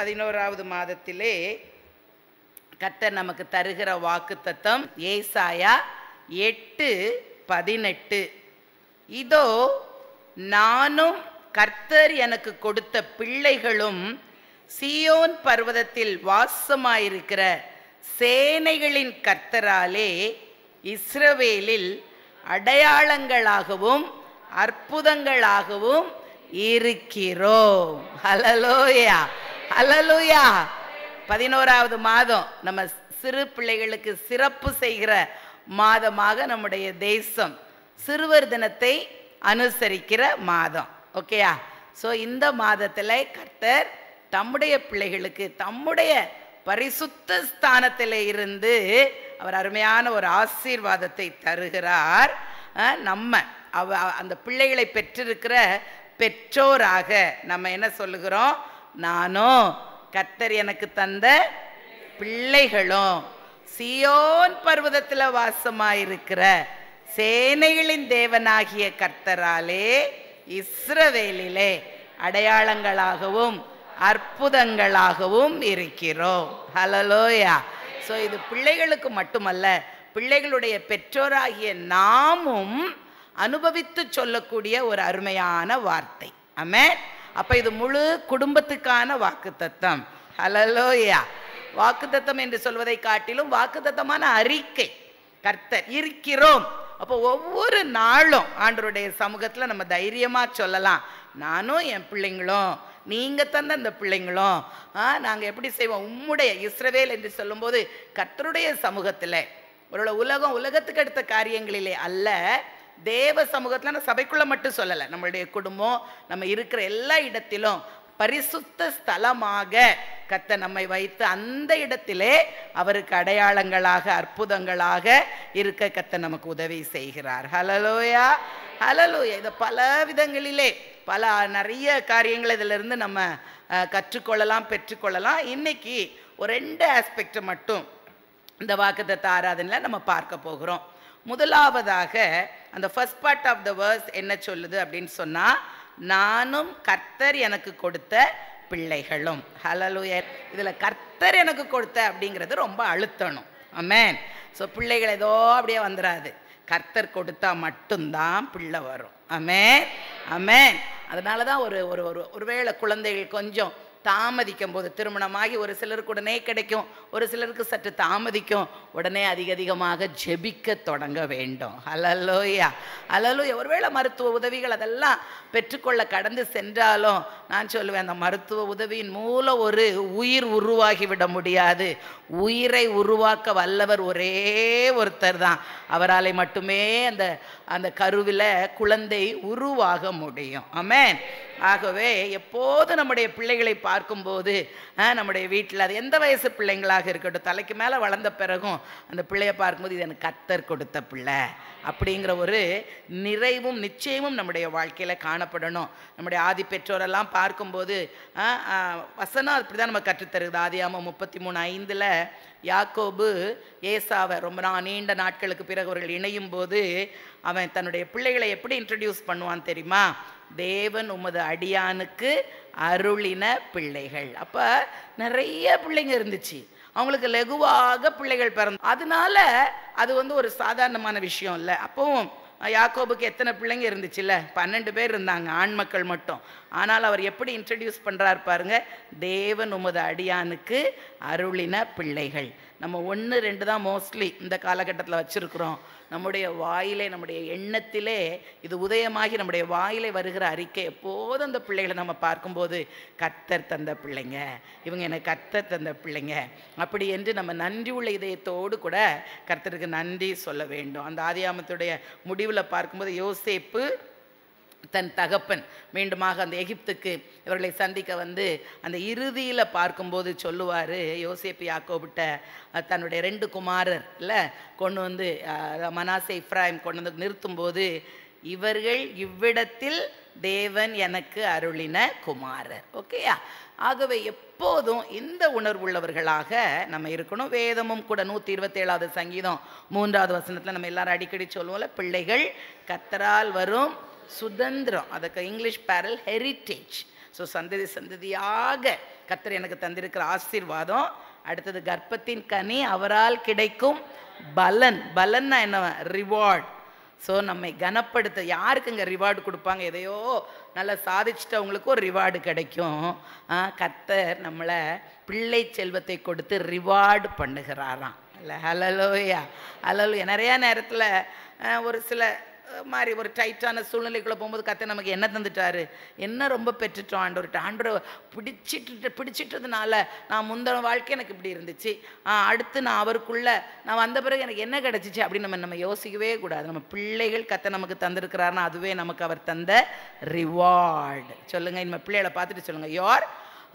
பதினோராவது மாதத்திலே கர்த்தர் நமக்கு தருகிற வாக்கு தத்தம் ஏசாயா எட்டு பதினெட்டு இதோ நானும் கர்த்தர் எனக்கு கொடுத்த பிள்ளைகளும் சீயோன் பர்வதத்தில் வாசமாயிருக்கிற சேனைகளின் கர்த்தராலே இஸ்ரவேலில் அடையாளங்களாகவும் அற்புதங்களாகவும் இருக்கிறோம் ஹலலோயா ஹலலோயா பதினோராவது மாதம் நம்ம சிறு பிள்ளைகளுக்கு சிறப்பு செய்கிற மாதமாக நம்முடைய தேசம் சிறுவர் தினத்தை அனுசரிக்கிற மாதம் ஓகேயா ஸோ இந்த மாதத்தில் கர்த்தர் தம்முடைய பிள்ளைகளுக்கு தம்முடைய பரிசுத்த ஸ்தானத்தில் இருந்து அவர் அருமையான ஒரு ஆசீர்வாதத்தை தருகிறார் அஹ் நம்ம அவ அந்த பிள்ளைகளை பெற்றிருக்கிற பெற்றோராக நம்ம என்ன சொல்லுகிறோம் நானும் கர்த்தர் எனக்கு தந்த பிள்ளைகளும் சியோன் பர்வதத்தில் வாசமாயிருக்கிற சேனைகளின் தேவனாகிய கர்த்தராலே இஸ்ரவேலிலே அடையாளங்களாகவும் அற்புதங்களாகவும் இருக்கிறோம் ஹலலோயா ஸோ இது பிள்ளைகளுக்கு மட்டுமல்ல பிள்ளைகளுடைய பெற்றோராகிய நாமும் அனுபவித்து சொல்லக்கூடிய ஒரு அருமையான வார்த்தை ஆமே அப்ப இது முழு குடும்பத்துக்கான வாக்குத்தத்தம் ஹலலோயா வாக்குத்தத்தம் என்று சொல்வதை காட்டிலும் வாக்குத்தத்தமான அறிக்கை கர்த்தர் இருக்கிறோம் அப்போ ஒவ்வொரு நாளும் ஆண்டருடைய சமூகத்தில் நம்ம தைரியமாக சொல்லலாம் நானும் என் பிள்ளைங்களும் நீங்கள் தந்த அந்த பிள்ளைங்களும் ஆ நாங்கள் எப்படி செய்வோம் உம்முடைய இஸ்ரவேல் என்று சொல்லும்போது கர்த்தருடைய சமூகத்தில் ஒரு உலகம் உலகத்துக்கு அடுத்த காரியங்களிலே அல்ல தேவ சமூகத்தில் நான் சபைக்குள்ளே மட்டும் சொல்லலை நம்மளுடைய குடும்பம் நம்ம இருக்கிற எல்லா இடத்திலும் பரிசுத்த ஸ்தலமாக கத்த நம்மை வைத்து அந்த இடத்திலே அவருக்கு அடையாளங்களாக அற்புதங்களாக இருக்க கத்த நமக்கு உதவி செய்கிறார் ஹலலோயா ஹலலோயா இதை பல விதங்களிலே பல நிறைய காரியங்கள் இதிலிருந்து நம்ம அஹ், கற்றுக்கொள்ளலாம் பெற்றுக்கொள்ளலாம் இன்னைக்கு ஒரு ரெண்டு ஆஸ்பெக்ட் மட்டும் இந்த வாக்குத்தத்த ஆராதனையில் நம்ம பார்க்க போகிறோம் முதலாவதாக அந்த first part of the verse என்ன சொல்லுது அப்படின்னு சொன்னால் நானும் கர்த்தர் எனக்கு கொடுத்த பிள்ளைகளும் ஹலலூய இதில் கர்த்தர் எனக்கு கொடுத்த அப்படிங்கிறது ரொம்ப அழுத்தணும் அமேன் ஸோ பிள்ளைகள் ஏதோ அப்படியே வந்துடாது கர்த்தர் கொடுத்தா மட்டும்தான் பிள்ளை வரும் அமேன் அமேன் அதனால தான் ஒரு ஒரு ஒரு ஒருவேளை குழந்தைகள் கொஞ்சம் தாமதிக்கும் போது திருமணமாகி ஒரு சிலருக்கு உடனே கிடைக்கும் ஒரு சிலருக்கு சற்று தாமதிக்கும் உடனே அதிக அதிகமாக ஜெபிக்க தொடங்க வேண்டும் அலலோயா அலலோயா ஒருவேளை மருத்துவ உதவிகள் அதெல்லாம் பெற்றுக்கொள்ள கடந்து சென்றாலும் நான் சொல்லுவேன் அந்த மருத்துவ உதவியின் மூலம் ஒரு உயிர் உருவாகி விட முடியாது உயிரை உருவாக்க வல்லவர் ஒரே ஒருத்தர் தான் அவரால் மட்டுமே அந்த அந்த கருவில் குழந்தை உருவாக முடியும் ஆமென் ஆகவே எப்போது நம்முடைய பிள்ளைகளை பார்க்கும்போது ஆ, நம்முடைய வீட்டில் அது எந்த வயசு பிள்ளைங்களாக இருக்கட்டும் தலைக்கு மேலே வளர்ந்த பிறகும் அந்த பிள்ளையை பார்க்கும்போது இது எனக்கு கத்தர் கொடுத்த பிள்ளை அப்படிங்கிற ஒரு நிறைவும் நிச்சயமும் நம்முடைய வாழ்க்கையில் காணப்படணும் நம்முடைய ஆதி பெற்றோரெல்லாம் பார்க்கும்போது ஆ, ஆ, வசனம் அப்படி தான் நம்ம கற்றுத்தருகுது ஆதியாம முப்பத்தி மூணு ஐந்தில் யாக்கோபு ஏசாவை ரொம்ப நா நீண்ட நாட்களுக்கு பிறகு அவர்கள் இணையும் போது அவன் தன்னுடைய பிள்ளைகளை எப்படி இன்ட்ரடியூஸ் பண்ணுவான் தெரியுமா தேவன் உமது அடியானுக்கு அருளின பிள்ளைகள் அப்போ நிறைய பிள்ளைங்க இருந்துச்சு அவங்களுக்கு லகுவாக பிள்ளைகள் பிறந்த அதனால அது வந்து ஒரு சாதாரணமான விஷயம் இல்லை அப்பவும் யாக்கோபுக்கு எத்தனை பிள்ளைங்க இருந்துச்சுல்ல பன்னெண்டு பேர் இருந்தாங்க ஆண் மக்கள் மட்டும் ஆனால் அவர் எப்படி இன்ட்ரடியூஸ் பண்ணுறாரு பாருங்க தேவன் உமது அடியானுக்கு அருளின பிள்ளைகள் நம்ம ஒன்று ரெண்டு தான் மோஸ்ட்லி இந்த காலகட்டத்தில் வச்சுருக்குறோம் நம்முடைய வாயிலே நம்முடைய எண்ணத்திலே இது உதயமாகி நம்முடைய வாயிலே வருகிற அறிக்கை எப்போதும் அந்த பிள்ளைகளை நம்ம பார்க்கும்போது கர்த்தர் தந்த பிள்ளைங்க இவங்க எனக்கு கர்த்தர் தந்த பிள்ளைங்க அப்படி என்று நம்ம நன்றி உள்ள இதயத்தோடு கூட கர்த்தருக்கு நன்றி சொல்ல வேண்டும் அந்த ஆதியாமத்துடைய முடிவில் பார்க்கும்போது யோசேப்பு தன் தகப்பன் மீண்டுமாக அந்த எகிப்துக்கு இவர்களை சந்திக்க வந்து அந்த இறுதியில் பார்க்கும்போது சொல்லுவார் யோசேப்பு யாக்கோபிட்ட அஹ், தன்னுடைய ரெண்டு குமாரர் இல்லை கொண்டு வந்து அஹ், மனாசே இப்ராஹிம் கொண்டு வந்து நிறுத்தும்போது இவர்கள் இவ்விடத்தில் தேவன் எனக்கு அருளின குமாரர் ஓகேயா ஆகவே எப்போதும் இந்த உணர்வுள்ளவர்களாக நம்ம இருக்கணும் வேதமும் கூட நூற்றி இருபத்தேழாவது சங்கீதம் மூன்றாவது வசனத்தில் நம்ம எல்லாரும் அடிக்கடி சொல்லுவோம்ல பிள்ளைகள் கத்தரால் வரும் சுதந்திரம் அதுக்கு இங்கிலீஷ் பேரல் ஹெரிட்டேஜ் ஸோ சந்ததி சந்ததியாக கர்த்தர் எனக்கு தந்திருக்கிற ஆசீர்வாதம் அடுத்தது கர்ப்பத்தின் கனி அவரால் கிடைக்கும் பலன் பலன்னா என்ன ரிவார்ட் ஸோ நம்மை கனப்படுத்த யாருக்குங்க ரிவார்டு கொடுப்பாங்க எதையோ நல்லா சாதிச்சிட்டவங்களுக்கு ஒரு ரிவார்டு கிடைக்கும் ஆ, கர்த்தர் நம்மளை பிள்ளை செல்வத்தை கொடுத்து ரிவார்டு பண்ணுகிறாராம் இல்லை ஹலலோயா ஹலலோயா நிறையா நேரத்தில் ஒரு சில அஹ், மாதிரி ஒரு டைட்டான சூழ்நிலைக்குள்ளே போகும்போது கர்த்தர் நமக்கு என்ன தந்துட்டாரு என்ன ரொம்ப பெற்றுட்டோம் ஆண்டவர்கிட்ட ஆண்டவர் பிடிச்சிட்டு பிடிச்சிட்டதுனால நான் முந்தின வாழ்க்கை எனக்கு இப்படி இருந்துச்சு ஆ, அடுத்து நான் அவருக்குள்ள நான் வந்த பிறகு எனக்கு என்ன கிடைச்சிச்சு அப்படின்னு நம்ம நம்ம யோசிக்கவே கூடாது நம்ம பிள்ளைகள் கத்த நமக்கு தந்திருக்கிறாருன்னா அதுவே நமக்கு அவர் தந்த ரிவார்டு சொல்லுங்க நம்ம பிள்ளைகளை பார்த்துட்டு சொல்லுங்க your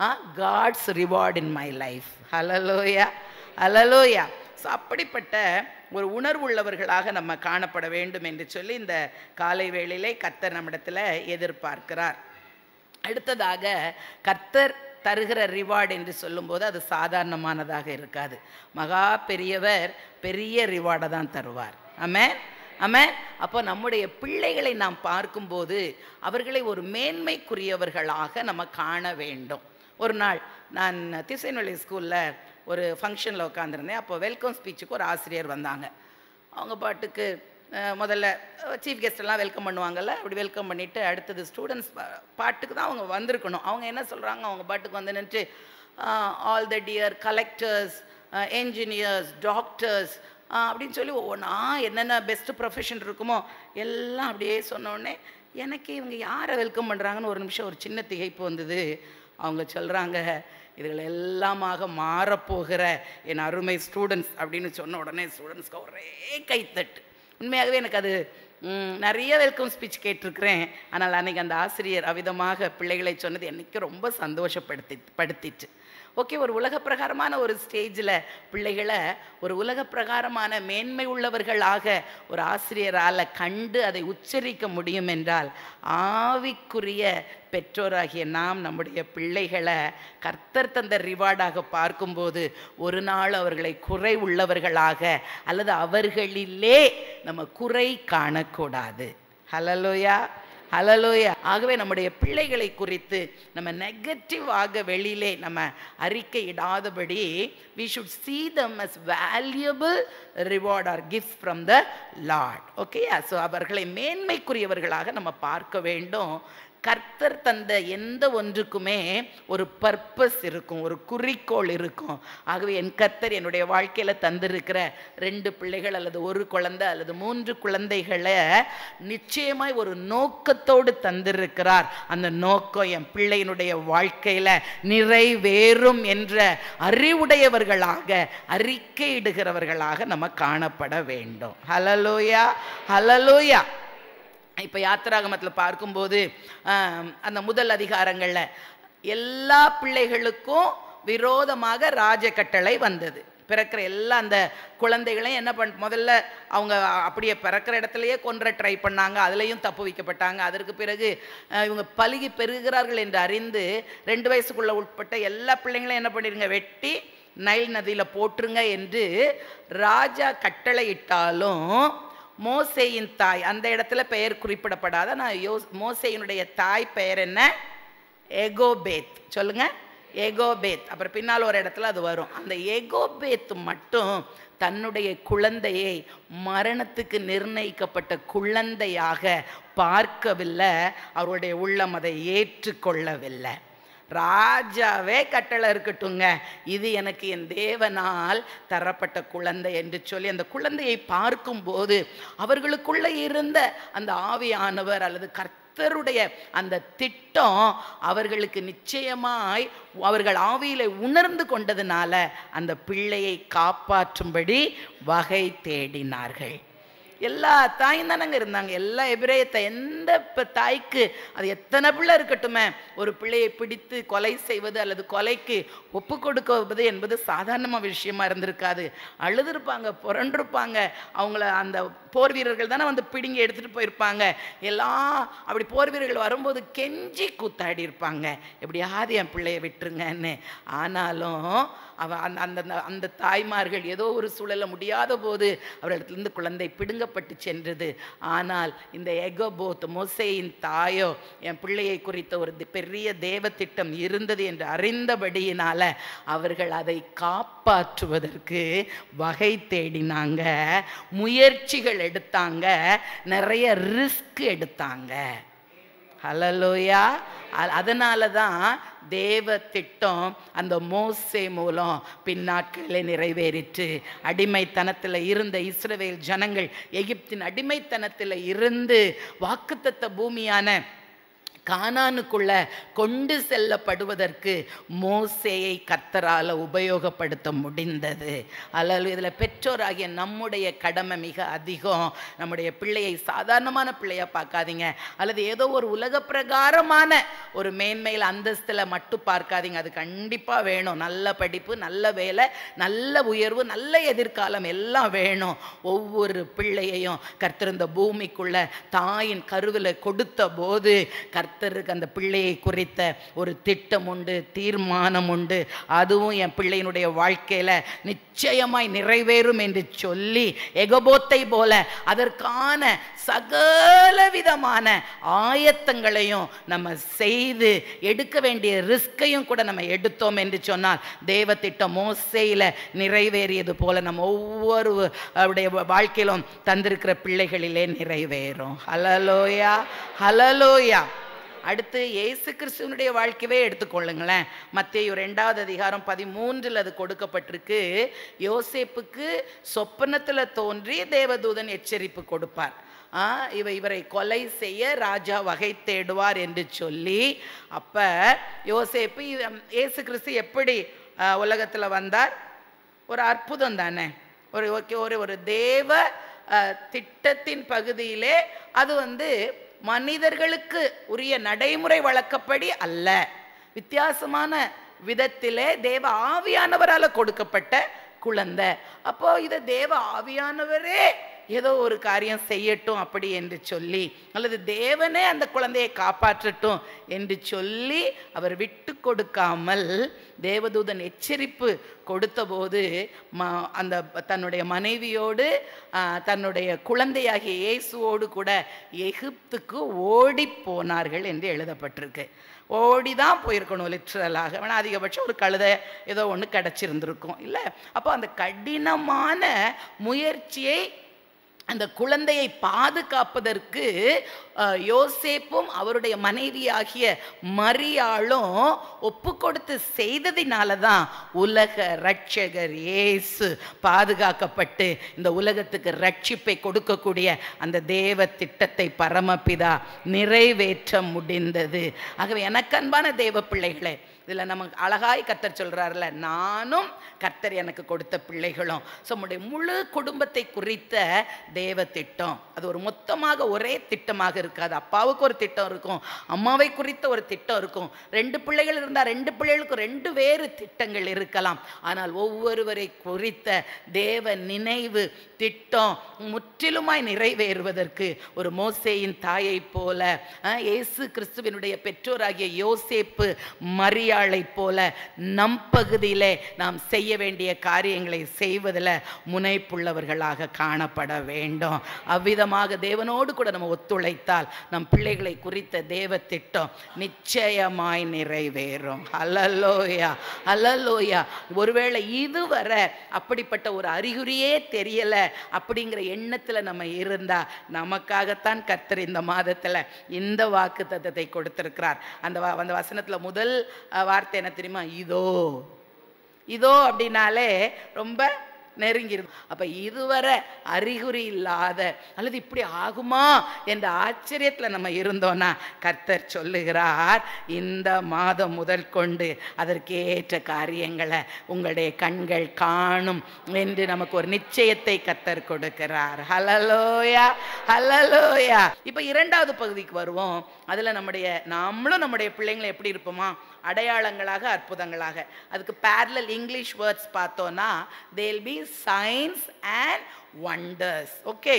God's reward in my life hallelujah hallelujah so அப்படிப்பட்ட ஒரு உணர்வுள்ளவர்களாக நம்ம காணப்பட வேண்டும் என்று சொல்லி இந்த காலை வேளையிலே கர்த்தர் நம்மிடத்தில் எதிர்பார்க்கிறார் அடுத்ததாக கர்த்தர் தருகிற ரிவார்டு என்று சொல்லும்போது அது சாதாரணமானதாக இருக்காது மகா பெரியவர் பெரிய ரிவார்டை தான் தருவார் ஆமென் ஆமென் அப்போ நம்முடைய பிள்ளைகளை நாம் பார்க்கும்போது அவர்களை ஒரு மேன்மைக்குரியவர்களாக நம்ம காண வேண்டும் ஒரு நாள் நான் திசைநொழி ஸ்கூலில் ஒரு ஃபங்க்ஷனில் உட்காந்துருந்தேன் அப்போ வெல்கம் ஸ்பீச்சுக்கு ஒரு ஆசிரியர் வந்தாங்க அவங்க பாட்டுக்கு அஹ், முதல்ல சீஃப் கெஸ்ட் எல்லாம் வெல்கம் பண்ணுவாங்கல்ல அப்படி வெல்கம் பண்ணிவிட்டு அடுத்தது ஸ்டூடெண்ட்ஸ் பாட்டுக்கு தான் அவங்க வந்திருக்கணும் அவங்க என்ன சொல்கிறாங்க அவங்க பாட்டுக்கு வந்து நின்று all the dear collectors engineers doctors அப்படின்னு சொல்லி ஒவ்வொன்றா என்னென்ன பெஸ்ட் ப்ரொஃபஷன் இருக்குமோ எல்லாம் அப்படியே சொன்ன உடனே எனக்கு இவங்க யாரை வெல்கம் பண்ணுறாங்கன்னு ஒரு நிமிஷம் ஒரு சின்ன திகைப்பு வந்தது அவங்க சொல்கிறாங்க இதுகள் எல்லாமாக மாறப்போகிற என் அருமை ஸ்டூடெண்ட்ஸ் அப்படின்னு சொன்ன உடனே ஸ்டூடெண்ட்ஸ்க்கு ஒரே கைத்தட்டு உண்மையாகவே எனக்கு அது ம், நிறைய வெல்கம் ஸ்பீச் கேட்டிருக்கிறேன் ஆனால் அன்னைக்கு அந்த ஆசிரியர் அவிதமாக பிள்ளைகளை சொன்னது என்னைக்கு ரொம்ப சந்தோஷப்படுத்தி படுத்திட்டு ஓகே ஒரு உலக பிரகாரமான ஒரு ஸ்டேஜில் பிள்ளைகளை ஒரு உலக பிரகாரமான மேன்மை உள்ளவர்களாக ஒரு ஆசிரியரால் கண்டு அதை உச்சரிக்க முடியும் என்றால் ஆவிக்குரிய பெற்றோராகிய நாம் நம்முடைய பிள்ளைகளை கர்த்தர் தந்த ரிவார்டாக பார்க்கும்போது ஒரு நாள் அவர்களை குறை உள்ளவர்களாக அல்லது அவர்களிலே நம்ம குறை காணக்கூடாது ஹலலோயா ஹலலோயா ஆகவே நம்முடைய பிள்ளைகளை குறித்து நம்ம நெகட்டிவாக வெளியிலே நம்ம அறிக்கை இடாதபடி we should see them as valuable reward or gifts from the lord okay so அவர்களை மேன்மைக்குரியவர்களாக நம்ம பார்க்க வேண்டும் கர்த்தர் தந்த எந்த ஒன்றுக்குமே ஒரு பர்பஸ் இருக்கும் ஒரு குறிக்கோள் இருக்கும் ஆகவே என் கர்த்தர் என்னுடைய வாழ்க்கையில் தந்திருக்கிற ரெண்டு பிள்ளைகள் அல்லது ஒரு குழந்தை அல்லது மூன்று குழந்தைகளை நிச்சயமாய் ஒரு நோக்கத்தோடு தந்திருக்கிறார் அந்த நோக்கம் என் பிள்ளையினுடைய வாழ்க்கையில் நிறைவேறும் என்ற அறிவுடையவர்களாக அறிக்கையிடுகிறவர்களாக நம்ம காணப்பட வேண்டும் ஹலலோயா ஹலலோயா இப்போ யாத்திராகமத்தில் பார்க்கும்போது ஆம், அந்த முதல் அதிகாரங்களில் எல்லா பிள்ளைகளுக்கும் விரோதமாக ராஜ கட்டளை வந்தது பிறக்கிற எல்லா அந்த குழந்தைகளையும் என்ன பண் முதல்ல அவங்க அப்படியே பிறக்கிற இடத்துலையே கொன்ற ட்ரை பண்ணாங்க அதுலேயும் தப்பு வைக்கப்பட்டாங்க அதற்கு பிறகு அஹ், இவங்க பலுகி பெறுகிறார்கள் என்று அறிந்து ரெண்டு வயசுக்குள்ள உட்பட்ட எல்லா பிள்ளைங்களையும் என்ன பண்ணிடுங்க வெட்டி நைல் நதியில் போட்டுருங்க என்று ராஜா கட்டளையிட்டாலும் மோசேயின் தாய் அந்த இடத்துல பெயர் குறிப்பிடப்படாத நான் யோ மோசேயினுடைய தாய் பெயர் என்ன எகோபேத் சொல்லுங்க எகோபேத் அப்புறம் பின்னால் ஒரு இடத்துல அது வரும் அந்த எகோபேத் மட்டும் தன்னுடைய குழந்தையை மரணத்துக்கு நிர்ணயிக்கப்பட்ட குழந்தையாக பார்க்கவில்லை அவருடைய உள்ளம் அதை ஏற்றுக்கொள்ளவில்லை ராஜாவே கட்டளை இருக்கட்டுங்க இது எனக்கு என் தேவனால் தரப்பட்ட குழந்தை என்று சொல்லி அந்த குழந்தையை பார்க்கும்போது அவர்களுக்குள்ள இருந்த அந்த ஆவியானவர் அல்லது கர்த்தருடைய அந்த திட்டம் அவர்களுக்கு நிச்சயமாய் அவர்கள் ஆவியில உணர்ந்து கொண்டதுனால அந்த பிள்ளையை காப்பாற்றும்படி வகை தேடினார்கள் எல்லா தாயும் தானங்க இருந்தாங்க எல்லா எபிரேயத்தை எந்த இப்போ தாய்க்கு அது எத்தனை பிள்ளை இருக்கட்டுமே ஒரு பிள்ளையை பிடித்து கொலை செய்வது அல்லது கொலைக்கு ஒப்பு கொடுக்குவது என்பது சாதாரணமாக விஷயமா இருந்திருக்காது அழுதுருப்பாங்க புரண்டிருப்பாங்க அவங்கள அந்த போர் வீரர்கள் தானே வந்து பிடுங்கி எடுத்துகிட்டு போயிருப்பாங்க எல்லாம் அப்படி போர் வீரர்கள் வரும்போது கெஞ்சி கூத்தாடி இருப்பாங்க எப்படியாவது என் பிள்ளைய விட்டுருங்கன்னு ஆனாலும் அவ அந்த அந்த அந்த- அந்த தாய்மார்கள் ஏதோ ஒரு சூழல முடியாத போது அவர்களிடத்திலிருந்து குழந்தை பிடுங்கப்பட்டு சென்றது ஆனால் இந்த எகோபோத் மோசேயின் தாயோ என் பிள்ளையை குறித்த ஒரு தி- பெரிய தேவ திட்டம் இருந்தது என்று அறிந்தபடியினால அவர்கள் அதை காப்பாற்றுவதற்கு வகை தேடினாங்க முயற்சிகள் எடுத்தாங்க நிறைய ரிஸ்க் எடுத்தாங்க ஹலலோயா அதனால தான் தேவ திட்டம் அந்த மோசே மூலம் பின்னாட்களில் நிறைவேறிற்று அடிமைத்தனத்தில் இருந்த இஸ்ரவேல் ஜனங்கள் எகிப்தின் அடிமைத்தனத்தில் இருந்து வாக்குத்தத்த பூமியான கானானுக்குள்ள கொண்டு செல்லப்படுவதற்கு மோசேயை கர்த்தரால உபயோகப்படுத்த முடிந்தது அல்லது இதில் பெற்றோராகிய நம்முடைய கடமை மிக அதிகம் நம்முடைய பிள்ளையை சாதாரணமான பிள்ளையா பார்க்காதீங்க அல்லது ஏதோ ஒரு உலக பிரகாரமான ஒரு மேன்மையில் அந்தஸ்தில் மட்டும் பார்க்காதீங்க அது கண்டிப்பாக வேணும் நல்ல படிப்பு நல்ல வேலை நல்ல உயர்வு நல்ல எதிர்காலம் எல்லாம் வேணும் ஒவ்வொரு பிள்ளையையும் கர்த்தர் இந்த பூமிக்குள்ள தாயின் கருவில் கொடுத்த போது கர்த்தருக்கு அந்த பிள்ளையை குறித்த ஒரு திட்டம் உண்டு தீர்மானம் உண்டு அதுவும் என் பிள்ளையினுடைய வாழ்க்கையில நிச்சயமாய் நிறைவேறும் என்று சொல்லி எகபோத்தை போல அதற்கான சகல விதமான ஆயத்தங்களையும் நம்ம செய்து எடுக்க வேண்டிய ரிஸ்கையும் கூட நம்ம எடுத்தோம் என்று சொன்னால் தேவ திட்டம் மோசையில் நிறைவேறியது போல நம்ம ஒவ்வொரு அவருடைய வாழ்க்கையிலும் தந்திருக்கிற பிள்ளைகளிலே நிறைவேறும் ஹலலோயா ஹலலோயா அடுத்து இயேசு கிறிஸ்துவனுடைய வாழ்க்கையவே எடுத்துக்கொள்ளுங்களேன் மத்தேயு ரெண்டாவது அதிகாரம் பதிமூன்றில் அது கொடுக்கப்பட்டிருக்கு யோசேப்புக்கு சொப்பனத்தில் தோன்றி தேவதூதன் எச்சரிப்பு கொடுப்பார் ஆ, இவ இவரை கொலை செய்ய ராஜா வகை தேடுவார் என்று சொல்லி அப்ப யோசேப்பு இவ- இயேசு கிறிஸ்து எப்படி உலகத்தில் வந்தார் ஒரு அற்புதம் தானே ஒரு ஓகே ஒரு ஒரு தேவ அஹ், திட்டத்தின் பகுதியிலே அது வந்து மனிதர்களுக்கு உரிய நடைமுறை வழக்கப்படி அல்ல வித்தியாசமான விதத்திலே தேவ ஆவியானவரால் கொடுக்கப்பட்ட குழந்தை அப்போ இதை தேவ ஆவியானவரே ஏதோ ஒரு காரியம் செய்யட்டும் அப்படி என்று சொல்லி அல்லது தேவனே அந்த குழந்தையை காப்பாற்றட்டும் என்று சொல்லி அவர் விட்டு கொடுக்காமல் தேவதூதன் எச்சரிப்பு கொடுத்தபோது ம அந்த தன்னுடைய மனைவியோடு ஆ, தன்னுடைய குழந்தையாகிய இயேசுவோடு கூட எகிப்துக்கு ஓடி போனார்கள் என்று எழுதப்பட்டிருக்கு ஓடி தான் போயிருக்கணும் லிட்ரலாக வேணா அதிகபட்சம் ஒரு கழுதை ஏதோ ஒன்று கிடச்சிருந்துருக்கும் இல்லை அப்போ அந்த கடினமான முயற்சியை அந்த குழந்தையை பாதுகாப்பதற்கு அஹ், யோசேப்பும் அவருடைய மனைவியாகிய மரியாளும் ஒப்பு கொடுத்து செய்ததினால தான் உலக ரட்சகர் இயேசு பாதுகாக்கப்பட்டு இந்த உலகத்துக்கு ரட்சிப்பை கொடுக்கக்கூடிய அந்த தேவ திட்டத்தை பரமபிதா நிறைவேற்ற முடிந்தது ஆகவே எனக்கு அன்பான தேவ பிள்ளைகளே இதில் நமக்கு அழகாய் கர்த்தர் சொல்கிறார்ல நானும் கர்த்தர் எனக்கு கொடுத்த பிள்ளைகளும் ஸோ நம்முடைய முழு குடும்பத்தை குறித்த தேவ திட்டம் அது ஒரு மொத்தமாக ஒரே திட்டமாக இருக்காது அப்பாவுக்கு ஒரு திட்டம் இருக்கும் அம்மாவை குறித்த ஒரு திட்டம் இருக்கும் ரெண்டு பிள்ளைகள் இருந்தால் ரெண்டு பிள்ளைகளுக்கு ரெண்டு வேறு திட்டங்கள் இருக்கலாம் ஆனால் ஒவ்வொருவரை குறித்த தேவ நினைவு திட்டம் முற்றிலுமாய் நிறைவேறுவதற்கு ஒரு மோசேயின் தாயைப் போல அஹ், இயேசு கிறிஸ்துவினுடைய பெற்றோராகிய யோசேப்பு மரியாளைப் போல நம் பகுதியிலே நாம் செய்ய வேண்டிய காரியங்களை செய்வதில் முனைப்புள்ளவர்களாக காணப்பட வேண்டும் அவ்விதமாக தேவனோடு கூட நம்ம ஒத்துழைத்தால் நம் பிள்ளைகளை குறித்த தேவ திட்டம் நிச்சயமாய் நிறைவேறும் அல்லலோயா அல்லலோயா ஒருவேளை இதுவரை அப்படிப்பட்ட ஒரு அறிகுறியே தெரியல அப்படிங்கிற எண்ணத்துல நம்ம இருந்தா நமக்காகத்தான் கர்த்தர் இந்த மாதத்துல இந்த வாக்கு தத்தத்தை கொடுத்திருக்கிறார் அந்த வ- அந்த வசனத்துல முதல் அஹ், வார்த்தை என்ன தெரியுமா இதோ இதோ அப்படின்னாலே ரொம்ப நெருங்கிரும் அப்ப இதுவரை அறிகுறி இல்லாத அல்லது இப்படி ஆகுமா என்ற ஆச்சரியத்துல நம்ம இருந்தோம்னா கர்த்தர் சொல்லுகிறார் இந்த மாதம் முதல் கொண்டு அதற்கேற்ற காரியங்களை உங்களுடைய கண்கள் காணும் என்று நமக்கு ஒரு நிச்சயத்தை கர்த்தர் கொடுக்கிறார் ஹலலோயா ஹலலோயா இப்ப இரண்டாவது பகுதிக்கு வருவோம் அதுல நம்முடைய நாமளும் நம்முடைய பிள்ளைங்களை எப்படி இருப்போமா அடையாளங்களாக அற்புதங்களாக அதுக்கு பேரலல் இங்கிலீஷ் வேர்ட்ஸ் பார்த்தோன்னா தேல் பி science and wonders okay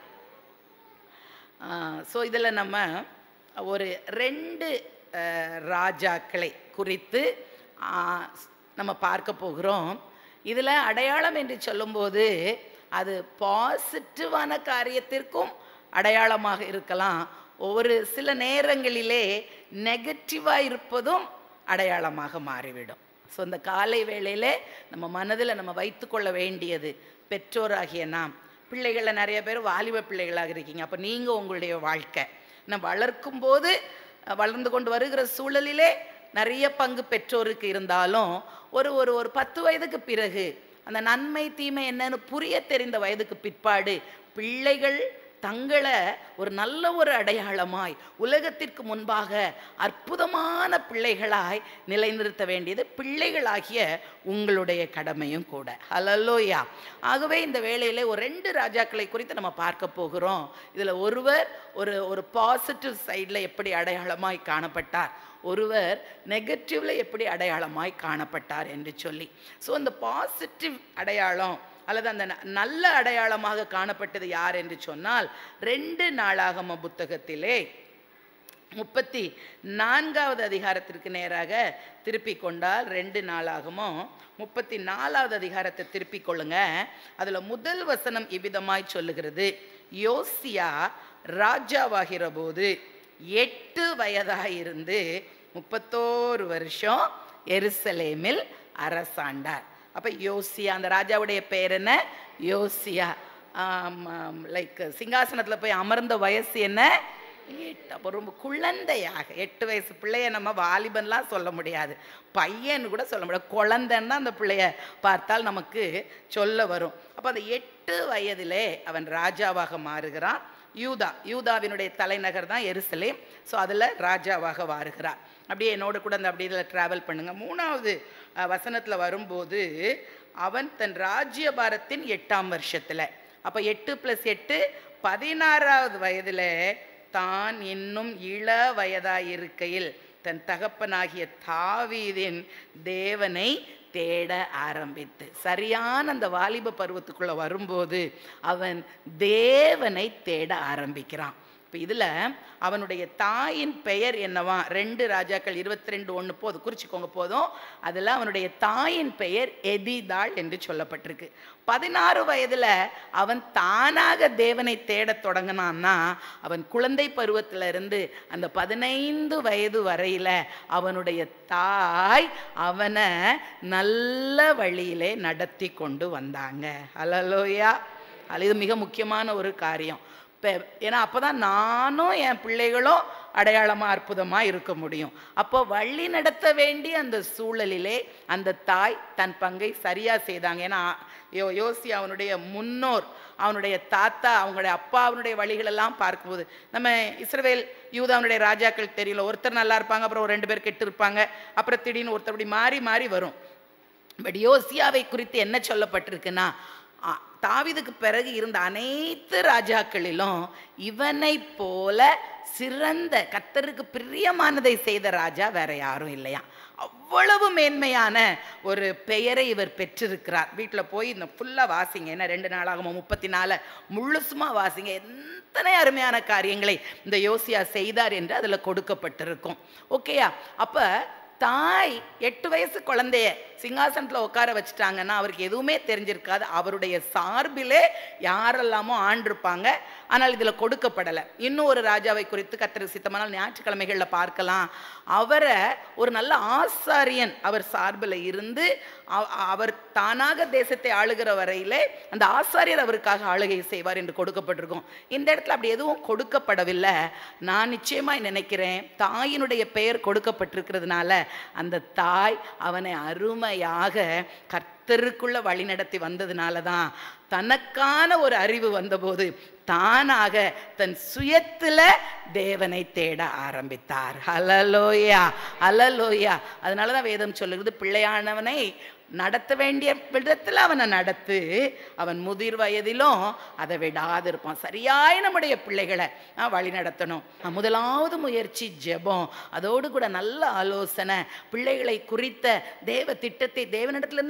so இதில் நம்ம ஒரு ரெண்டு அஹ், ராஜாக்களை குறித்து ஆஹ், நம்ம பார்க்க போகிறோம் இதில் அடையாளம் என்று சொல்லும்போது அது பாசிட்டிவான காரியத்திற்கும் அடையாளமாக இருக்கலாம் ஒவ்வொரு சில நேரங்களிலே நெகட்டிவாக இருப்பதும் அடையாளமாக மாறிவிடும் ஸோ இந்த காலை வேளையிலே நம்ம மனதில் நம்ம வைத்துக்கொள்ள வேண்டியது பெற்றோராகிய நாம் பிள்ளைகளை நிறைய பேர் வாலிப பிள்ளைகளாக இருக்கீங்க அப்போ நீங்கள் உங்களுடைய வாழ்க்கை நம்ம வளர்க்கும் போது அஹ், வளர்ந்து கொண்டு வருகிற சூழலிலே நிறைய பங்கு பெற்றோருக்கு இருந்தாலும் ஒரு ஒரு ஒரு பத்து வயதுக்கு பிறகு அந்த நன்மை தீமை என்னன்னு புரிய தெரிந்த வயதுக்கு பிற்பாடு பிள்ளைகள் தங்களை ஒரு நல்ல ஒரு அடையாளமாய் உலகத்திற்கு முன்பாக அற்புதமான பிள்ளைகளாய் நிலைநிறுத்த வேண்டியது பிள்ளைகளாகிய உங்களுடைய கடமையும் கூட ஹலலோயா ஆகவே இந்த வேளையிலே ஒரு ரெண்டு ராஜாக்களை குறித்து நம்ம பார்க்க போகிறோம் இதில் ஒருவர் ஒரு ஒரு பாசிட்டிவ் சைடில் எப்படி அடையாளமாய் காணப்பட்டார் ஒருவர் நெகட்டிவ்ல எப்படி அடையாளமாய் காணப்பட்டார் என்று சொல்லி ஸோ அந்த பாசிட்டிவ் அடையாளம் அல்லது அந்த ந- நல்ல அடையாளமாக காணப்பட்டது யார் என்று சொன்னால் ரெண்டு நாளாகம புத்தகத்திலே முப்பத்தி நான்காவது அதிகாரத்திற்கு நேராக திருப்பி கொண்டால் ரெண்டு நாளாகமோ முப்பத்தி நாலாவது அதிகாரத்தை திருப்பி கொள்ளுங்க அதில் முதல் வசனம் இவ்விதமாய் சொல்லுகிறது யோசியா ராஜாவாகிற போது எட்டு வயதாயிருந்து முப்பத்தோரு வருஷம் எருசலேமில் அரசாண்டார் அப்போ யோசியா அந்த ராஜாவுடைய பேர் என்ன யோசியா லைக் சிங்காசனத்தில் போய் அமர்ந்த வயசு என்ன எட்டு அப்போ ரொம்ப குழந்தையாக எட்டு வயசு பிள்ளைய நம்ம வாலிபன்லாம் சொல்ல முடியாது பையன்னு கூட சொல்ல முடியாது குழந்தைன்னா அந்த பிள்ளைய பார்த்தால் நமக்கு சொல்ல வரும் அப்போ அந்த எட்டு வயதிலே அவன் ராஜாவாக மாறுகிறான் யூதா யூதாவினுடைய தலைநகர் தான் எருசலேம் ஸோ அதில் ராஜாவாக வாருகிறார் அப்படியே என்னோட கூட அந்த அப்படி இதில் ட்ராவல் பண்ணுங்க மூணாவது வசனத்தில் வரும்போது அவன் தன் ராஜ்யபாரத்தின் எட்டாம் வருஷத்தில் அப்போ எட்டு ப்ளஸ் எட்டு பதினாறாவது வயதில் தான் இன்னும் இள வயதாயிருக்கையில் தன் தகப்பனாகிய தாவீதின் தேவனை தேட ஆரம்பித்து சரியான அந்த வாலிப பருவத்துக்குள்ள வரும்போது அவன் தேவனை தேட ஆரம்பிக்கிறான் இப்போ இதில் அவனுடைய தாயின் பெயர் என்னவா ரெண்டு ராஜாக்கள் இருபத்தி ரெண்டு ஒன்று போதும் குறிச்சிக்கோங்க போதும் அதில் அவனுடைய தாயின் பெயர் எதிதாள் என்று சொல்லப்பட்டிருக்கு பதினாறு வயதில் அவன் தானாக தேவனை தேடத் தொடங்கினான்னா அவன் குழந்தை பருவத்துல இருந்து அந்த பதினைந்து வயது வரையில அவனுடைய தாய் அவனை நல்ல வழியிலே நடத்தி கொண்டு வந்தாங்க அலலோயா அது இது மிக முக்கியமான ஒரு காரியம் இப்போ ஏன்னா அப்போ தான் நானும் என் பிள்ளைகளும் அடையாளமாக அற்புதமாக இருக்க முடியும் அப்போ வழி நடத்த வேண்டிய அந்த சூழலிலே அந்த தாய் தன் பங்கை சரியாக செய்தாங்க ஏன்னா யோ யோசி அவனுடைய முன்னோர் அவனுடைய தாத்தா அவங்களுடைய அப்பா அவனுடைய வழிகளெல்லாம் பார்க்கும்போது நம்ம இஸ்ரவேல் யூதாவுடைய ராஜாக்கள் தெரியல ஒருத்தர் நல்லா இருப்பாங்க அப்புறம் ஒரு ரெண்டு பேர் கெட்டு இருப்பாங்க அப்புறம் திடீர்னு ஒருத்தர் இப்படி மாறி மாறி வரும் பட் யோசியாவை குறித்து என்ன சொல்லப்பட்டிருக்குன்னா ஆ, தாவீதுக்கு பிறகு இருந்த அனைத்து ராஜாக்களிலும் இவனை போல சிறந்த கத்தருக்கு பிரியமானதை செய்த ராஜா வேற யாரும் இல்லையா அவ்வளவு மேன்மையான ஒரு பெயரை இவர் பெற்றிருக்கிறார் வீட்டில் போய் இந்த ஃபுல்லாக வாசிங்க என்ன ரெண்டு நாளாகமோ முப்பத்தி நாலு முழுசுமா வாசிங்க எத்தனை அருமையான காரியங்களை இந்த யோசியா செய்தார் என்று அதில் கொடுக்கப்பட்டிருக்கும் ஓகேயா அப்போ தாய் எட்டு வயசு குழந்தைய சிங்காசனத்தில் உட்கார வச்சுட்டாங்கன்னா அவருக்கு எதுவுமே தெரிஞ்சிருக்காது அவருடைய சார்பிலே யாரெல்லாமோ ஆண்டிருப்பாங்க ஆனால் இதில் கொடுக்கப்படலை இன்னும் ஒரு ராஜாவை குறித்து கத்திர சித்தமானால் ஞாயிற்றுக்கிழமைகளில் பார்க்கலாம் அவரை ஒரு நல்ல ஆசாரியன் அவர் சார்பில் இருந்து அவ- அவர் தானாக தேசத்தை ஆளுகிற வரையிலே அந்த ஆசாரியர் அவருக்காக ஆளுகை செய்வார் என்று கொடுக்கப்பட்டிருக்கும் இந்த இடத்துல அப்படி எதுவும் கொடுக்கப்படவில்லை நான் நிச்சயமாய் நினைக்கிறேன் தாயினுடைய பெயர் கொடுக்கப்பட்டிருக்கிறதுனால அந்த தாய் அவனை அருமையாக கர்த்தருக்குள்ள வழிநடத்தி வந்ததுனால தான் தனக்கான ஒரு அறிவு வந்தபோது தானாக தன் சுயத்துல தேவனை தேட ஆரம்பித்தார் ஹலலோயா ஹலலோயா அதனால தான் வேதம் சொல்லுகிறது பிள்ளையானவனை நடத்த வேண்டிய விதத்தில் அவனை நடத்து அவன் முதிர் வயதிலும் அதை விடாது இருப்பான் சரியாய் நம்முடைய பிள்ளைகளை ஆ, வழி நடத்தணும் ஆ, முதலாவது முயற்சி ஜெபம் அதோடு கூட நல்ல ஆலோசனை பிள்ளைகளை குறித்த தேவ திட்டத்தை தேவனிடத்திலிருந்து நம்ம பெற்று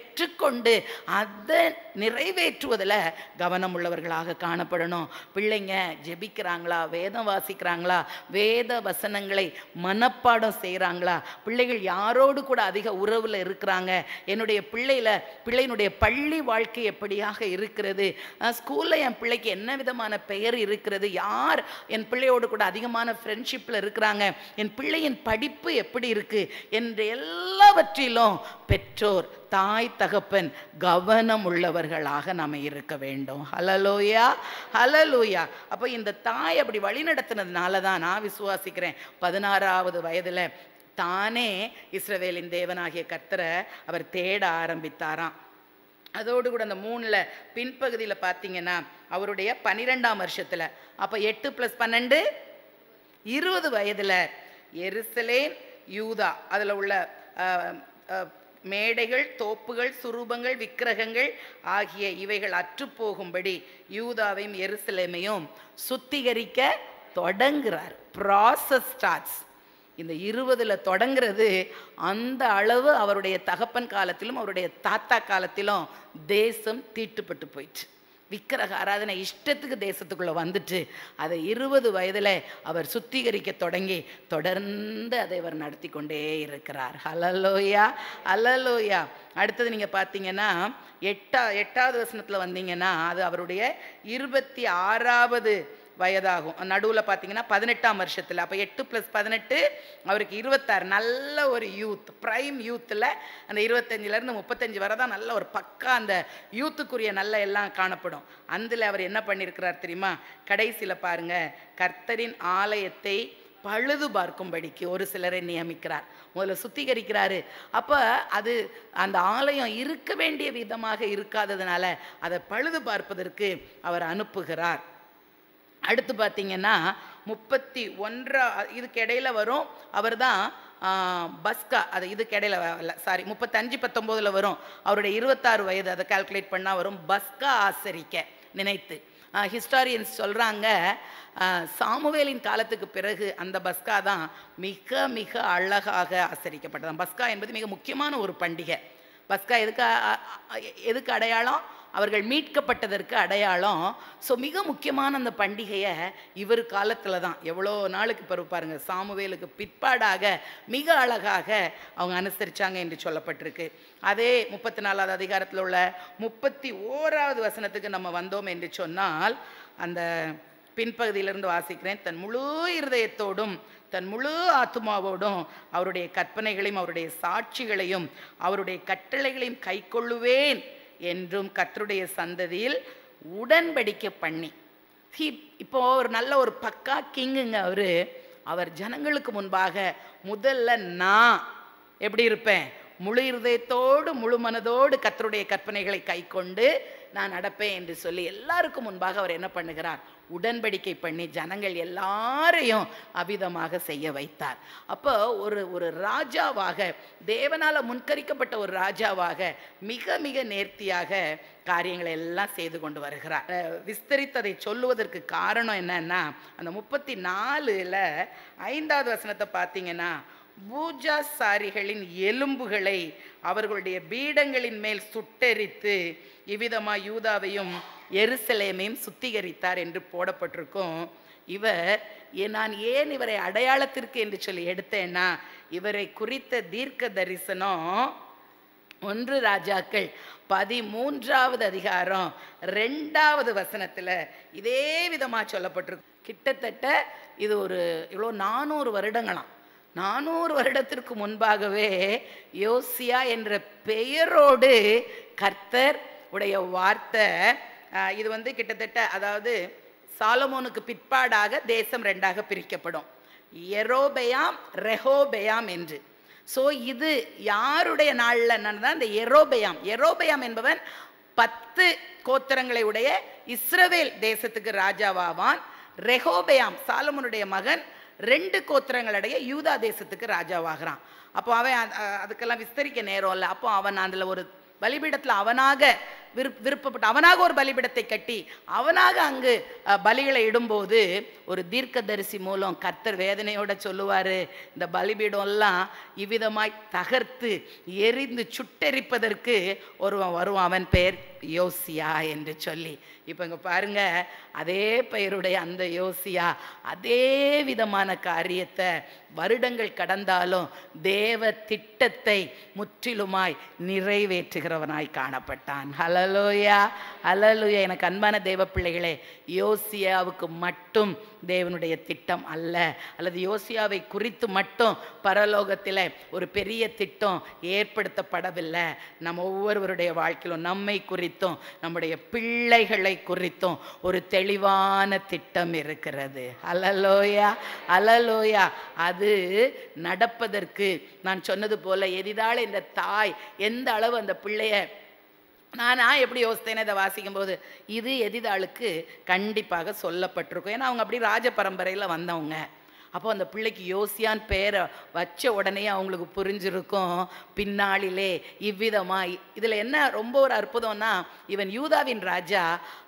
பெற்றுக்கொண்டு அதை நிறைவேற்றுவதில் கவனம் உள்ளவர்களாக காணப்படணும் பிள்ளைங்க ஜெபிக்கிறாங்களா வேதம் வாசிக்கிறாங்களா வேத வசனங்களை மனப்பாடம் செய்கிறாங்களா பிள்ளைகள் யாரோடு கூட அதிக உறவில் இருக்கிறாங்க என்னுடைய பிள்ளையில பிள்ளையினுடைய பள்ளி வாழ்க்கை எப்படியாக இருக்கிறது ஸ்கூலில் என் பிள்ளைக்கு என்ன விதமான பெயர் இருக்கிறது யார் என் பிள்ளையோடு கூட அதிகமான ஃப்ரெண்ட்ஷிப்பில் இருக்கிறாங்க என் பிள்ளையின் படிப்பு எப்படி இருக்கு என்று எல்லாவற்றிலும் பெற்றோர் தாய் தகப்பன் கவனம் உள்ளவர்களாக நாம் இருக்க வேண்டும் ஹலலோயா ஹலலோயா அப்போ இந்த தாய் அப்படி வழி நடத்தினதுனால தான் நான் விசுவாசிக்கிறேன் பதினாறாவது வயதில் தானே இஸ்ரவேலின் தேவனாகிய கர்த்தரை அவர் தேட ஆரம்பித்தாராம் அதோடு கூட அந்த மூணில் பின்பகுதியில் பார்த்தீங்கன்னா அவருடைய பன்னிரெண்டாம் வருஷத்தில் அப்போ எட்டு ப்ளஸ் பன்னெண்டு இருபது வயதில் எருசலேம் யூதா அதில் உள்ள அஹ், அஹ், மேடைகள் தோப்புகள் சுரூபங்கள் விக்கிரகங்கள் ஆகிய இவைகள் அற்றுப்போகும்படி யூதாவையும் எருசலேமையும் சுத்திகரிக்க தொடங்குறார் ப்ராசஸ் ஸ்டார்ட்ஸ் இந்த இருபதுல தொடங்குறது அந்த அளவு அவருடைய தகப்பன் காலத்திலும் அவருடைய தாத்தா காலத்திலும் தேசம் தீட்டுப்பட்டு போயிடுச்சு விக்கிரக ஆராதனை இஷ்டத்துக்கு தேசத்துக்குள்ள வந்துட்டு அதை இருபது வயதுல அவர் சுத்திகரிக்க தொடங்கி தொடர்ந்து அதை அவர் நடத்தி கொண்டே இருக்கிறார் ஹலலோயா ஹலலோயா அடுத்தது நீங்க பார்த்தீங்கன்னா எட்டா எட்டாவது வசனத்துல வந்தீங்கன்னா அது அவருடைய இருபத்தி ஆறாவது வயதாகும் நடுவில் பார்த்தீங்கன்னா பதினெட்டாம் வருஷத்தில் அப்போ எட்டு ப்ளஸ் பதினெட்டு அவருக்கு இருபத்தாறு நல்ல ஒரு யூத் ப்ரைம் யூத்தில் அந்த இருபத்தஞ்சிலேருந்து முப்பத்தஞ்சு வரை தான் நல்ல ஒரு பக்கா அந்த யூத்துக்குரிய நல்ல எல்லாம் காணப்படும் அதில் அவர் என்ன பண்ணியிருக்கிறார் தெரியுமா கடைசியில் பாருங்க கர்த்தரின் ஆலயத்தை பழுது பார்க்கும்படிக்கு ஒரு சிலரை நியமிக்கிறார் முதல்ல சுத்திகரிக்கிறாரு அப்போ அது அந்த ஆலயம் இருக்க வேண்டிய விதமாக இருக்காததுனால அதை பழுது பார்ப்பதற்கு அவர் அனுப்புகிறார் அடுத்து பார்த்தீங்கன்னா முப்பத்தி ஒன்றா இதுக்கு இடையில வரும் அவர் தான் பஸ்கா அது இதுக்கு இடையில வரல சாரி முப்பத்தஞ்சு பத்தொம்போதில் வரும் அவருடைய இருபத்தாறு வயது அதை கால்குலேட் பண்ணால் வரும் பஸ்கா ஆசரிக்க நினைத்து ஹிஸ்டாரியன்ஸ் சொல்கிறாங்க சாமுவேலின் காலத்துக்கு பிறகு அந்த பஸ்கா தான் மிக மிக அழகாக ஆசரிக்கப்பட்டதான் பஸ்கா என்பது மிக முக்கியமான ஒரு பண்டிகை பஸ்கா எதுக்கு அ- அ- எதுக்கு அடையாளம் அவர்கள் மீட்கப்பட்டதற்கு அடையாளம் ஸோ மிக முக்கியமான அந்த பண்டிகையை இவர் காலத்தில் தான் எவ்வளோ நாளுக்கு பிறகு பாருங்க சாமுவேலுக்கு பிற்பாடாக மிக அழகாக அவங்க அனுசரிச்சாங்க என்று சொல்லப்பட்டிருக்கு அதே முப்பத்தி நாலாவது அதிகாரத்தில் உள்ள முப்பத்தி ஓராவது வசனத்துக்கு நம்ம வந்தோம் என்று சொன்னால் அந்த பின்பகுதியிலிருந்து வாசிக்கிறேன் தன் முழு இருதயத்தோடும் தன் முழு ஆத்துமாவோடும் அவருடைய கற்பனைகளையும் அவருடைய சாட்சிகளையும் அவருடைய கட்டளைகளையும் கைக்கொள்ளுவேன் என்றும் கர்த்தருடைய சந்ததியில் உடன்படிக்கை பண்ணி ஹி இப்போ ஒரு நல்ல ஒரு பக்கா கிங்குங்க அவரு அவர் ஜனங்களுக்கு முன்பாக முதல்ல நான் எப்படி இருப்பேன் முழு இருதயத்தோடு முழு மனதோடு கர்த்தருடைய கற்பனைகளை கைக்கொண்டு நான் நடப்பேன் என்று சொல்லி எல்லாருக்கும் முன்பாக அவர் என்ன பண்ணுகிறார் உடன்படிக்கை பண்ணி ஜனங்கள் எல்லாரையும் அபிதமாக செய்ய வைத்தார் அப்போ ஒரு ஒரு ராஜாவாக தேவனால முன்கரிக்கப்பட்ட ஒரு ராஜாவாக மிக மிக நேர்த்தியாக காரியங்களை எல்லாம் செய்து கொண்டு வருகிறார் அஹ் விஸ்தரித்ததை சொல்லுவதற்கு காரணம் என்னன்னா அந்த முப்பத்தி நாலுல ஐந்தாவது வசனத்தை பார்த்தீங்கன்னா பூஜாசாரிகளின் எலும்புகளை அவர்களுடைய பீடங்களின் மேல் சுட்டெரித்து இவ்விதமா யூதாவையும் எருசலேமையும் சுத்திகரித்தார் என்று போடப்பட்டிருக்கும் இவர் ஏ- நான் ஏன் இவரை அடையாளத்திற்கு என்று சொல்லி எடுத்தேன்னா இவரை குறித்த தீர்க்க தரிசனம் ஒன்று ராஜாக்கள் பதிமூன்றாவது அதிகாரம் ரெண்டாவது வசனத்துல இதே விதமா சொல்லப்பட்டிருக்கு கிட்டத்தட்ட இது ஒரு இவ்வளோ நானூறு வருடங்களாம் நானூறு வருடத்திற்கு முன்பாகவே யோசியா என்ற பெயரோடு கர்த்தர் உடைய வார்த்தை ஆஹ், இது வந்து கிட்டத்தட்ட அதாவது சாலமோனுக்கு பிற்பாடாக தேசம் ரெண்டாக பிரிக்கப்படும் எரோபெயாம் ரெஹோபெயாம் என்று ஸோ இது யாருடைய நாளில் நடந்தா இந்த எரோபெயாம் எரோபெயாம் என்பவன் பத்து கோத்திரங்களை உடைய இஸ்ரவேல் தேசத்துக்கு ராஜாவாவான் ரெஹோபெயாம் சாலமோனுடைய மகன் ரெண்டு கோத்திரங்களுடைய யூதா தேசத்துக்கு ராஜாவாகிறான் அப்போ அவன் அ- அ- அதுக்கெல்லாம் விஸ்தரிக்க நேரம் இல்லை அப்போ அவன் அதில் ஒரு பலிபீடத்தில் அவனாக விருப் விருப்பப்பட்டு அவனாக ஒரு பலிபீடத்தை கட்டி அவனாக அங்கு அஹ், பலிகளை இடும்போது ஒரு தீர்க்கதரிசி மூலம் கர்த்தர் வேதனையோட சொல்லுவாரு இந்த பலிபீடம்லாம் இவ்விதமாய் தகர்த்து எரிந்து சுட்டெரிப்பதற்கு ஒருவன் வருவான் அவன் பேர் யோசியா என்று சொல்லி இப்போ இங்க பாருங்க அதே பெயருடைய அந்த யோசியா அதே விதமான காரியத்தை வருடங்கள் கடந்தாலும் தேவ திட்டத்தை முற்றிலுமாய் நிறைவேற்றுகிறவனாய் காணப்பட்டான் ஹலலோயா ஹலலோயா எனக்கு அன்பான தேவ பிள்ளைகளே யோசியாவுக்கு மட்டும் தேவனுடைய திட்டம் அல்ல அல்லது யோசியாவை குறித்து மட்டும் பரலோகத்தில் ஒரு பெரிய திட்டம் ஏற்படுத்தப்படவில்லை நம்ம ஒவ்வொருவருடைய வாழ்க்கையிலும் நம்மை குறித்தும் நம்முடைய பிள்ளைகளை குறித்தும் ஒரு தெளிவான திட்டம் இருக்கிறது அலலோயா அலலோயா அது நடப்பதற்கு நான் சொன்னது போல எதிதால இந்த தாய் எந்த அளவு அந்த பிள்ளைய நானா எப்படி யோசித்தேன்னு இதை வாசிக்கும்போது இது எதிதாளுக்கு கண்டிப்பாக சொல்லப்பட்டிருக்கும் ஏன்னா அவங்க அப்படி ராஜ பரம்பரையில் வந்தவங்க அப்போ அந்த பிள்ளைக்கு யோசியான் பேரை வச்ச உடனே அவங்களுக்கு புரிஞ்சிருக்கும் பின்னாளிலே இவ்விதமாய் இதில் என்ன ரொம்ப ஒரு அற்புதம்னா இவன் யூதாவின் ராஜா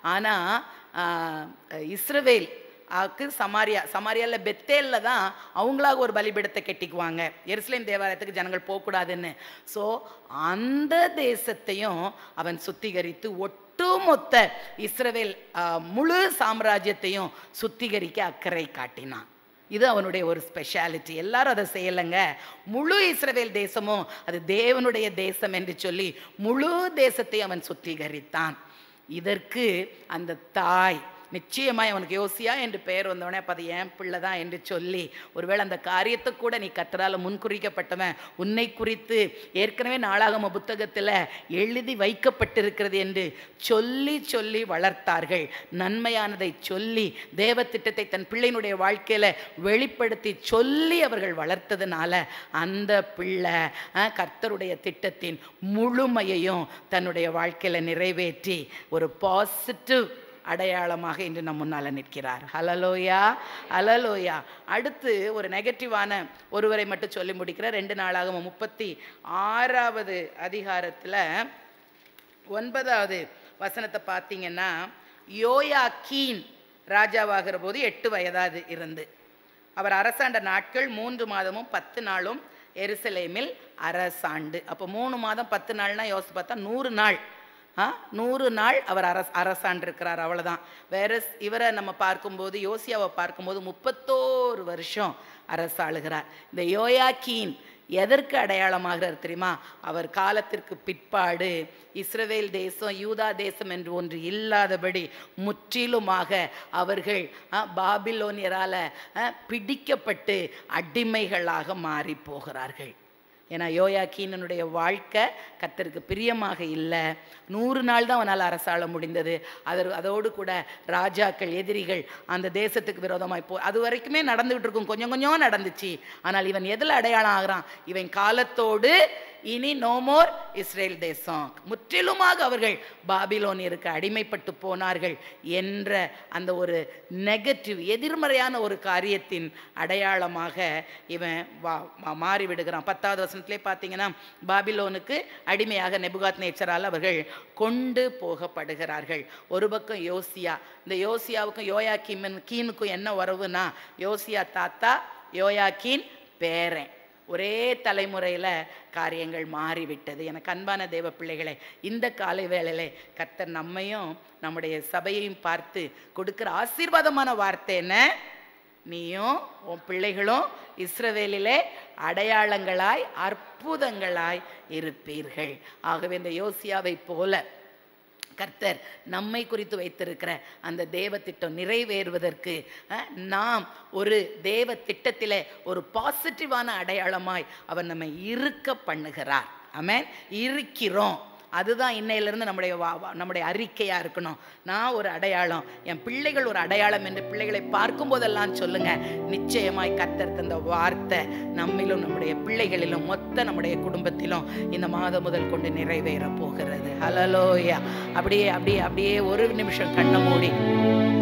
ஆனால் இஸ்ரவேல் ஆக்கு சமாரியா சமாரியாவில் பெத்தேலில் தான் அவங்களாக ஒரு பலிபீடத்தை கட்டிக்குவாங்க எருசலேம் தேவாலயத்துக்கு ஜனங்கள் போகக்கூடாதுன்னு ஸோ அந்த தேசத்தையும் அவன் சுத்திகரித்து ஒட்டுமொத்த இஸ்ரவேல் ஆ, முழு சாம்ராஜ்யத்தையும் சுத்திகரிக்க அக்கறை காட்டினான் இது அவனுடைய ஒரு ஸ்பெஷாலிட்டி எல்லாரும் அதை செய்யலைங்க முழு இஸ்ரவேல் தேசமும் அது தேவனுடைய தேசம் என்று சொல்லி முழு தேசத்தை அவன் சுத்திகரித்தான் இதற்கு அந்த தாய் நிச்சயமாய் அவனுக்கு யோசியா என்று பெயர் வந்தவனே அப்போ அது என் பிள்ளை தான் என்று சொல்லி ஒருவேளை அந்த காரியத்தை கூட நீ கத்தரால் முன்குறிக்கப்பட்டவன் உன்னை குறித்து ஏற்கனவே நாளாகம புத்தகத்தில் எழுதி வைக்கப்பட்டிருக்கிறது என்று சொல்லி சொல்லி வளர்த்தார்கள் நன்மையானதை சொல்லி தேவ திட்டத்தை தன் பிள்ளையினுடைய வாழ்க்கையில் வெளிப்படுத்தி சொல்லி அவர்கள் வளர்த்ததுனால அந்த பிள்ளை அஹ், கர்த்தருடைய திட்டத்தின் முழுமையையும் தன்னுடைய வாழ்க்கையில் நிறைவேற்றி ஒரு பாசிட்டிவ் அடையாளமாக இன்று நம் முன்னால் நிற்கிறார் ஹலலோயா ஹலலோயா அடுத்து ஒரு நெகட்டிவான ஒருவரை மட்டும் சொல்லி முடிக்கிற ரெண்டு நாளாக முப்பத்தி ஆறாவது அதிகாரத்தில் ஒன்பதாவது வசனத்தை பார்த்தீங்கன்னா யோயா கீன் ராஜாவாகிற போது எட்டு வயதாது இருந்து அவர் அரசாண்ட நாட்கள் மூன்று மாதமும் பத்து நாளும் எருசலேமில் அரசாண்டு அப்போ மூணு மாதம் பத்து நாள்னா யோசிச்சு பார்த்தா நூறு நாள் ஆ நூறு நாள் அவர் அரஸ் அரசாண்டிருக்கிறார் அவ்வளோதான் வேற இவரை நம்ம பார்க்கும்போது யோசியாவை பார்க்கும்போது முப்பத்தோரு வருஷம் அரசாளுகிறார் இந்த யோயாக்கீன் எதற்கு அடையாளமாகிறார் தெரியுமா அவர் காலத்திற்கு பிற்பாடு இஸ்ரவேல் தேசம் யூதா தேசம் என்று ஒன்று இல்லாதபடி முற்றிலுமாக அவர்கள் ஆ, பாபிலோனியரால ஆ, பிடிக்கப்பட்டு அடிமைகளாக மாறி போகிறார்கள் ஏன்னா யோயாக்கீனனுடைய வாழ்க்கை கர்த்தருக்கு பிரியமாக இல்லை நூறு நாள் தான் அவனால் அரசாள முடிந்தது அதர் அதோடு கூட ராஜாக்கள் எதிரிகள் அந்த தேசத்துக்கு விரோதமாய் போ அது வரைக்குமே நடந்துகிட்டு இருக்கும் கொஞ்சம் கொஞ்சம் நடந்துச்சு ஆனால் இவன் எதில் அடையாளம் ஆகிறான் இவன் காலத்தோடு இனி நோமோர் இஸ்ரேல் தேசம் முற்றிலுமாக அவர்கள் பாபிலோனியருக்கு அடிமைப்பட்டு போனார்கள் என்ற அந்த ஒரு நெகட்டிவ் எதிர்மறையான ஒரு காரியத்தின் அடையாளமாக இவன் வா மா- மாறி விடுகிறான் பத்தாவது வசனத்திலே பார்த்தீங்கன்னா பாபிலோனுக்கு அடிமையாக நெபுகாத் நேச்சரால் அவர்கள் கொண்டு போகப்படுகிறார்கள் ஒரு பக்கம் யோசியா இந்த யோசியாவுக்கும் யோயா கீமன் கீனுக்கும் என்ன உறவுனா யோசியா தாத்தா யோயாக்கீன் பேரன் ஒரே தலைமுறையில் காரியங்கள் மாறிவிட்டது எனக்கு அன்பான தேவ பிள்ளைகளே இந்த காலை வேளையிலே கர்த்தர் நம்மையும் நம்முடைய சபையையும் பார்த்து கொடுக்கிற ஆசீர்வாதமான வார்த்தை என்ன நீயும் உன் பிள்ளைகளும் இஸ்ரவேலிலே அடையாளங்களாய் அற்புதங்களாய் இருப்பீர்கள் ஆகவே இந்த யோசியாவை போல கர்த்தர் நம்மை குறித்து வைத்திருக்கிற அந்த தேவ திட்டம் நிறைவேறுவதற்கு அஹ், நாம் ஒரு தேவ திட்டத்திலே ஒரு பாசிட்டிவான அடையாளமாய் அவர் நம்மை இருக்க பண்ணுகிறார் ஆமென் இருக்கிறோம் அதுதான் இன்னையிலிருந்து நம்முடைய வா- வா- நம்முடைய அறிக்கையாக இருக்கணும் நான் ஒரு அடையாளம் என் பிள்ளைகள் ஒரு அடையாளம் என்று பிள்ளைகளை பார்க்கும் போதெல்லாம் சொல்லுங்க நிச்சயமாய் கர்த்தர் தந்த வார்த்தை நம்மிலும் நம்முடைய பிள்ளைகளிலும் மொத்த நம்முடைய குடும்பத்திலும் இந்த மாதம் முதல் கொண்டு நிறைவேற போகிறது ஹலலோயா அப்படியே அப்படியே அப்படியே ஒரு நிமிஷம் கண்ணை மூடி